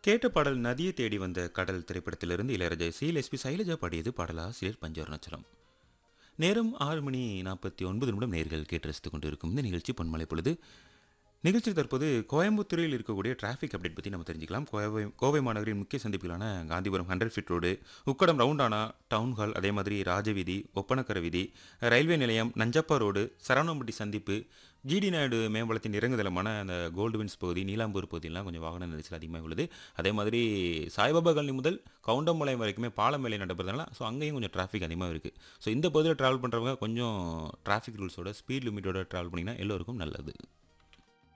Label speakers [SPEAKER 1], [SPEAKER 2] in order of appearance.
[SPEAKER 1] கேட்ட பாடல் நதியை தேடி வந்த கடல் திரைப்படத்திலிருந்து இளையராஜா இசையில் எஸ்பி சைலஜா பாடியது பாடலாசிரியர் பஞ்சவர்ணச்சரம் நேரம் ஆறு மணி நாற்பத்தி ஒன்பது நிமிடம் நேர்கள் கேட்டு ரசித்துக் கொண்டிருக்கும் இந்த நிகழ்ச்சி பொன்மலை பொழுது நிகழ்ச்சி தற்போது கோயம்புத்தூரில் இருக்கக்கூடிய டிராஃபிக் அப்டேட் பற்றி நம்ம தெரிஞ்சுக்கலாம் கோவை கோவை மாநகரின் முக்கிய சந்திப்புகளான Gandhipuram hundred feet road Ukkadam ரவுண்டானா டவுன் ஹால் அதே மாதிரி ராஜவீதி ஒப்பனக்கர வீதி ரயில்வே நிலையம் நஞ்சப்பா ரோடு சரவணம்பட்டி சந்திப்பு ஜிடி நாயுடு மேம்பாலத்தின் இறங்குதளமான அந்த கோல்டு வின்ஸ் பகுதி நீலாம்பூர் பகுதியெல்லாம் கொஞ்சம் வாகன நெரிசல் அதிகமாக உள்ளது அதே மாதிரி சாய்பாபா காலனி முதல் கவுண்டம்பாளையம் வரைக்குமே பாலம் வேலை நடைபெறதுனால ஸோ அங்கேயும் கொஞ்சம் டிராஃபிக் அதிகமாக இருக்குது ஸோ இந்த பகுதியில் ட்ராவல் பண்ணுறவங்க கொஞ்சம் டிராஃபிக் ரூல்ஸோட ஸ்பீட் லிமிட்டோட ட்ராவல் பண்ணிங்கன்னா எல்லோருக்கும் நல்லது